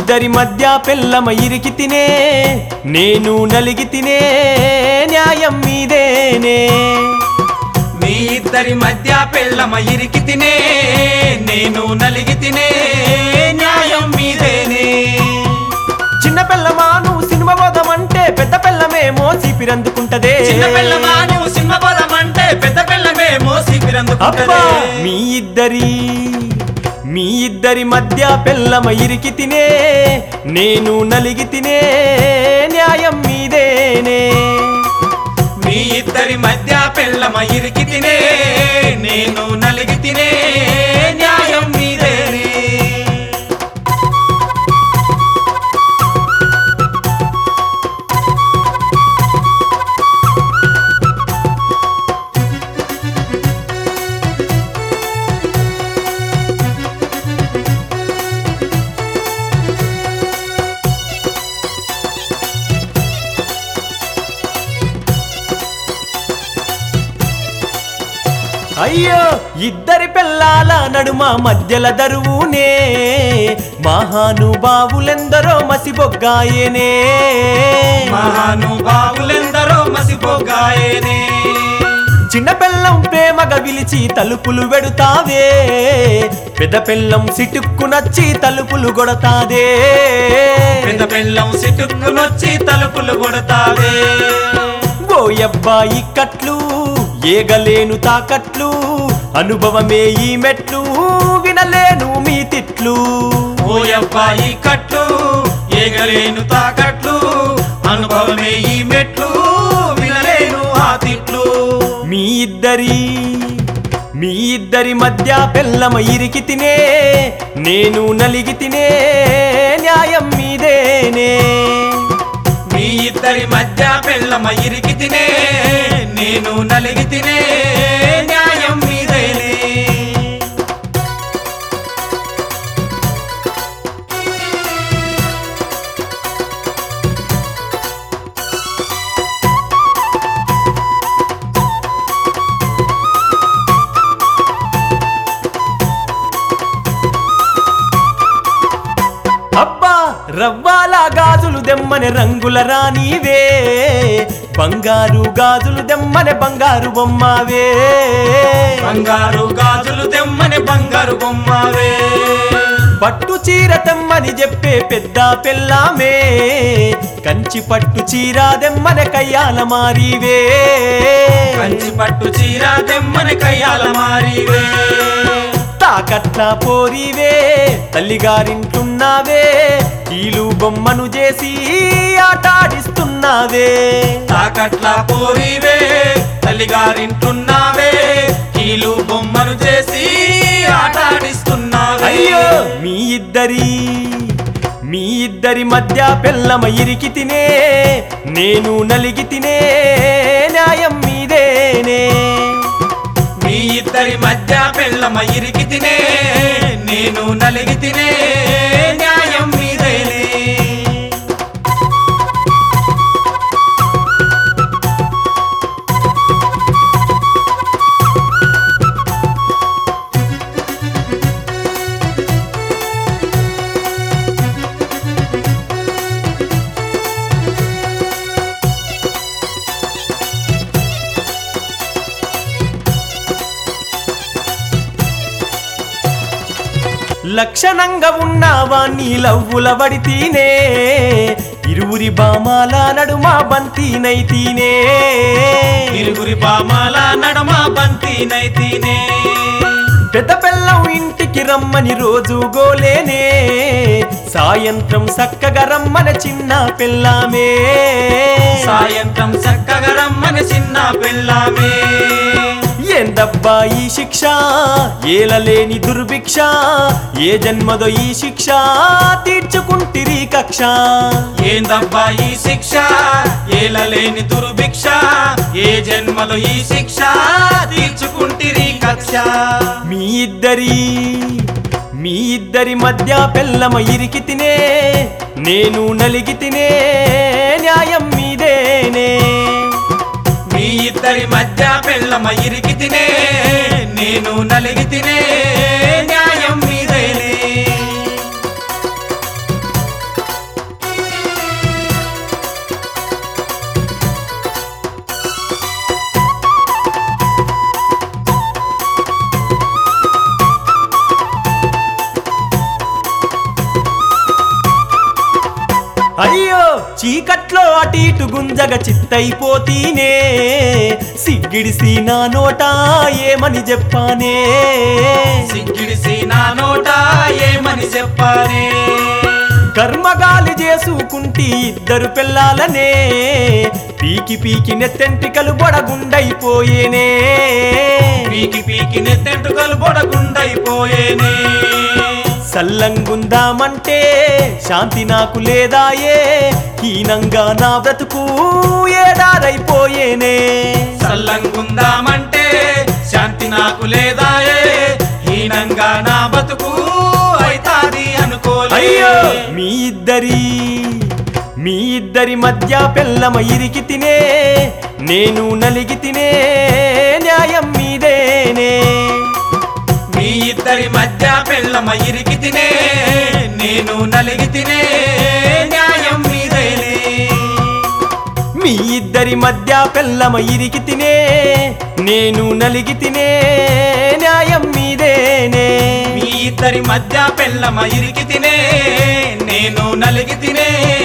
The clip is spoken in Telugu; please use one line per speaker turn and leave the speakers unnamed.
ఇద్దరి మధ్య పెళ్ళమ ఇరికి తినే నేను నలిగి తినే న్యాయం మీదేనే
మీ ఇద్దరి మధ్య పెళ్ళమ ఇరికి తినే నేను నలిగి తినే న్యాయం మీదేనే
చిన్న పెళ్ళమాను సినిమా పోదామంటే పెద్ద పెళ్ళమేమో చీపిరందుకుంటదే
చిన్న పిల్లమాను సినిమా పోదామంటే పెద్ద పిల్లమేమో
అబ్బా
సిపిరందుకుంటదే
మీ ఇద్దరి మీ ఇద్దరి మధ్య పెళ్ళమ ఇరికి తినే నేను నలిగి తినే న్యాయం మీదేనే
మీ ఇద్దరి మధ్య పెళ్ళమ ఇరికి తినే నేను నలిగి తినే న్యాయం మీదేనే
అయ్యో ఇద్దరి పిల్లాల నడుమ మధ్యల దరువునే మహానుభావులెందరో మసిబొగ్గాయనే
మహానుభావులెందరో మసిపోగాయనే
చిన్న పెళ్ళం ప్రేమగా విలిచి తలుపులు వెడుతావే పెద్ద పెళ్ళం సిటుక్కు నచ్చి తలుపులు కొడతాదే
పెద్ద పెళ్ళం సిటుక్కునొచ్చి తలుపులు కొడతావే
ఓయబ్బాయి కట్లు ఏగలేను తాకట్లు అనుభవమే ఈ మెట్లు వినలేను మీ తిట్లు
ఓ అబ్బాయి కట్లు ఏగలేను తాకట్లు అనుభవమే ఈ మెట్లు వినలేను ఆ తిట్లు
మీ ఇద్దరి మీ ఇద్దరి మధ్య పెళ్ళమ ఇరికి తినే నేను నలిగి తినే న్యాయం మీదేనే
మీ ఇద్దరి మధ్య పెళ్ళమ ఇరికి తినే నేను నలిగి తినే న్యాయం మీదేనే
అబ్బా రవ్వాల గాజులు దెమ్మని రంగుల రానివే బంగారు గాజులు దెమ్మని బంగారు బొమ్మవే
బంగారు గాజులు తెమ్మని బంగారు బొమ్మవే
పట్టు చీర తెమ్మని చెప్పే పెద్ద పెళ్ళామే కంచి పట్టు చీర దెమ్మని కయ్యాల మారివే
కంచి పట్టు చీర తెమ్మని కయ్యాల మారివే
తాకట్ల పోరివే తల్లిగారింటున్నావే కీలు బొమ్మను చేసి ఆటాడిస్తున్నావే
తాకట్ల పోరివే తల్లిగారింటున్నావే కీలు బొమ్మను చేసి ఆటాడిస్తున్నావే
అయ్యో మీ ఇద్దరి మీ ఇద్దరి మధ్య పెళ్ళమ ఇరికి తినే నేను నలిగి తినే న్యాయం మీదేనే
మీ ఇద్దరి మధ్య పెళ్ళమ ఇరికి తినే నేను నలిగి తినే న్యాయం మీదేనే
లక్షణంగా ఉన్నావా నీ లవ్వుల వడితీనే ఇరువురి బామాల నడుమ బంతీనైతీనే
ఇరుగురి పామాల నడమ బంతి నైతినే
పెద్ద పెళ్ళం ఇంటికి రమ్మని రోజు గోలేనే సాయంత్రం సక్కగా రమ్మని చిన్న పెళ్ళామే
సాయంత్రం చక్కగా రమ్మని చిన్న పిల్లమే
ఏందబ్బా ఈ శిక్ష ఏలలేని దుర్భిక్ష ఏ జన్మదో ఈ శిక్ష తీర్చుకుంటిరి కక్ష
ఏందబ్బా ఈ శిక్ష ఏలలేని దుర్భిక్ష ఏ జన్మలో ఈ శిక్ష తీర్చుకుంటిరి కక్ష
మీ ఇద్దరి మీ ఇద్దరి మధ్య పెళ్ళమ ఇరికి తినే నేను నలిగి తినే న్యాయం మీదేనే
మీ ఇద్దరి మధ్య పెళ్ళమ ఇరికి తినే నేను నలిగి తినే న్యాయం మీదేనే
అయ్యో చీకట్లో అటు ఇటు గుంజగ చిత్తైపోతీనే సిగ్గిడిసి నా నోట ఏమని చెప్పానే
సిగ్గిడిసి నా నోట ఏమని చెప్పానే
కర్మగాలి చేసుకుంటి ఇద్దరు పిల్లాలనే పీకి పీకి నెత్తెంటికలు బొడగుండైపోయేనే
పీకి పీకి నెత్తెంటుకలు పొడగుండైపోయేనే
సల్లంగుందామంటే శాంతి నాకు లేదాయే హీనంగా నా బ్రతుకు ఏడారైపోయేనే
సల్లంగుందామంటే శాంతి నాకు లేదాయే హీనంగా నా బతుకు అయితాది అనుకోలే
అయ్యో మీ ఇద్దరి మీ ఇద్దరి మధ్య పెళ్ళమ ఇరికి తినే నేను నలిగి తినే న్యాయం మీదేనే
మీ ఇద్దరి మధ్య పెళ్ళమ ఇరికి తినే నేను నలిగి తినే న్యాయం మీదేనే
మీ ఇద్దరి మధ్య పెళ్ళమ ఇరికి తినే నేను నలిగి తినే న్యాయం మీదేనే
మీ ఇద్దరి మధ్య పెళ్ళమ ఇరికి తినే నేను నలిగి తినే